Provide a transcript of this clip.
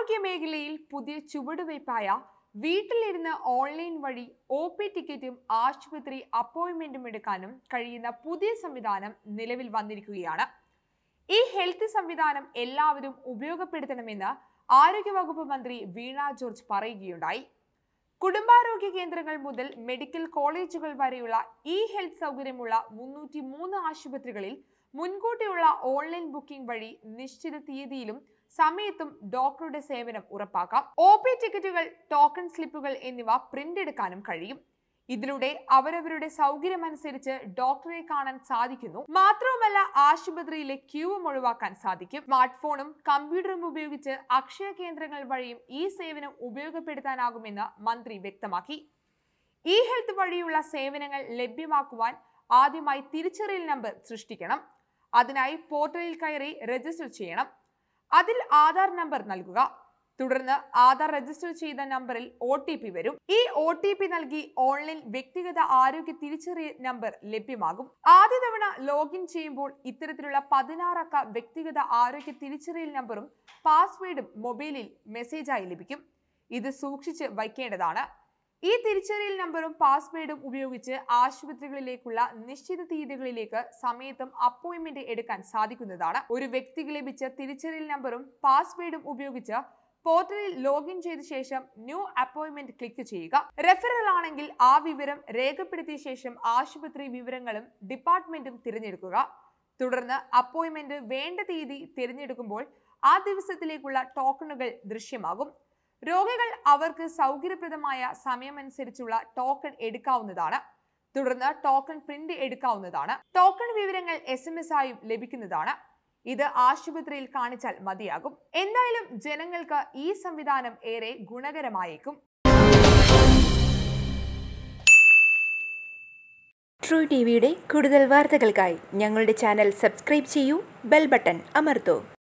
ആരോഗ്യ മേഖലയിൽ പുതിയ ചുവടുവയ്പായ വീട്ടിലിരുന്ന് ഓൺലൈൻ വഴി ഒ പി ടിക്കറ്റും ആശുപത്രി അപ്പോയിന്റ്മെന്റും എടുക്കാനും കഴിയുന്ന പുതിയ സംവിധാനം നിലവിൽ വന്നിരിക്കുകയാണ് ഈ ഹെൽത്ത് സംവിധാനം എല്ലാവരും ഉപയോഗപ്പെടുത്തണമെന്ന് ആരോഗ്യവകുപ്പ് മന്ത്രി വീണ ജോർജ് പറയുകയുണ്ടായി കുടുംബാരോഗ്യ കേന്ദ്രങ്ങൾ മുതൽ മെഡിക്കൽ കോളേജുകൾ വരെയുള്ള ഇ ഹെൽത്ത് സൗകര്യമുള്ള മുന്നൂറ്റി മൂന്ന് ആശുപത്രികളിൽ മുൻകൂട്ടിയുള്ള ഓൺലൈൻ ബുക്കിംഗ് വഴി നിശ്ചിത തീയതിയിലും സമയത്തും ഡോക്ടറുടെ സേവനം ഉറപ്പാക്കാം ഒ പി ടിക്കറ്റുകൾ ടോക്കൺ സ്ലിപ്പുകൾ എന്നിവ പ്രിന്റ് എടുക്കാനും കഴിയും ഇതിലൂടെ അവരവരുടെ സൗകര്യമനുസരിച്ച് ഡോക്ടറെ കാണാൻ സാധിക്കുന്നു മാത്രവുമല്ല ആശുപത്രിയിലെ ക്യൂവും ഒഴിവാക്കാൻ സാധിക്കും സ്മാർട്ട് ഫോണും കമ്പ്യൂട്ടറും ഉപയോഗിച്ച് അക്ഷയ കേന്ദ്രങ്ങൾ വഴിയും ഈ സേവനം ഉപയോഗപ്പെടുത്താനാകുമെന്ന് മന്ത്രി വ്യക്തമാക്കി ഇ ഹെൽത്ത് വഴിയുള്ള സേവനങ്ങൾ ലഭ്യമാക്കുവാൻ ആദ്യമായി തിരിച്ചറിയൽ നമ്പർ സൃഷ്ടിക്കണം അതിനായി പോർട്ടലിൽ കയറി രജിസ്റ്റർ ചെയ്യണം അതിൽ ആധാർ നമ്പർ നൽകുക തുടർന്ന് ആധാർ രജിസ്റ്റർ ചെയ്ത നമ്പറിൽ ഒ ടി പി വരും ഈ ഒ ടി പി നൽകി ഓൺലൈൻ വ്യക്തിഗത ആരോഗ്യ തിരിച്ചറിയൽ നമ്പർ ലഭ്യമാകും ആദ്യ തവണ ലോഗിൻ ചെയ്യുമ്പോൾ ഇത്തരത്തിലുള്ള പതിനാറക്ക വ്യക്തിഗത ആരോഗ്യ തിരിച്ചറിയൽ നമ്പറും പാസ്വേഡും മൊബൈലിൽ മെസ്സേജായി ലഭിക്കും ഇത് സൂക്ഷിച്ച് വയ്ക്കേണ്ടതാണ് ഈ തിരിച്ചറിയൽ നമ്പറും പാസ്വേഡും ഉപയോഗിച്ച് ആശുപത്രികളിലേക്കുള്ള നിശ്ചിത തീയതികളിലേക്ക് സമയത്തും അപ്പോയിന്റ്മെന്റ് എടുക്കാൻ സാധിക്കുന്നതാണ് ഒരു വ്യക്തിക്ക് ലഭിച്ച തിരിച്ചറിയൽ നമ്പറും പാസ്വേഡും ഉപയോഗിച്ച് പോർട്ടലിൽ ലോഗിൻ ചെയ്ത ശേഷം ന്യൂ അപ്പോയിന്റ്മെന്റ് ക്ലിക്ക് ചെയ്യുക റെഫറൽ ആണെങ്കിൽ ആ വിവരം രേഖപ്പെടുത്തിയ ശേഷം ആശുപത്രി വിവരങ്ങളും ഡിപ്പാർട്ട്മെന്റും തിരഞ്ഞെടുക്കുക തുടർന്ന് അപ്പോയിന്റ്മെന്റ് വേണ്ട തീയതി തിരഞ്ഞെടുക്കുമ്പോൾ ആ ദിവസത്തിലേക്കുള്ള ടോക്കണുകൾ ദൃശ്യമാകും രോഗികൾ അവർക്ക് സൗകര്യപ്രദമായ സമയമനുസരിച്ചുള്ള ടോക്കൺ എടുക്കാവുന്നതാണ് തുടർന്ന് ടോക്കൺ പ്രിന്റ് എടുക്കാവുന്നതാണ് ടോക്കൺ വിവരങ്ങൾ എസ് എം എസ് ആയും ലഭിക്കുന്നതാണ് ഇത് ആശുപത്രിയിൽ കാണിച്ചാൽ മതിയാകും എന്തായാലും ജനങ്ങൾക്ക് ഈ സംവിധാനം ഏറെ ഗുണകരമായേക്കും ട്രൂ ടി വിയുടെ കൂടുതൽ വാർത്തകൾക്കായി ഞങ്ങളുടെ ചാനൽ സബ്സ്ക്രൈബ് ചെയ്യൂ ബെൽ ബട്ടൺ അമർത്തൂ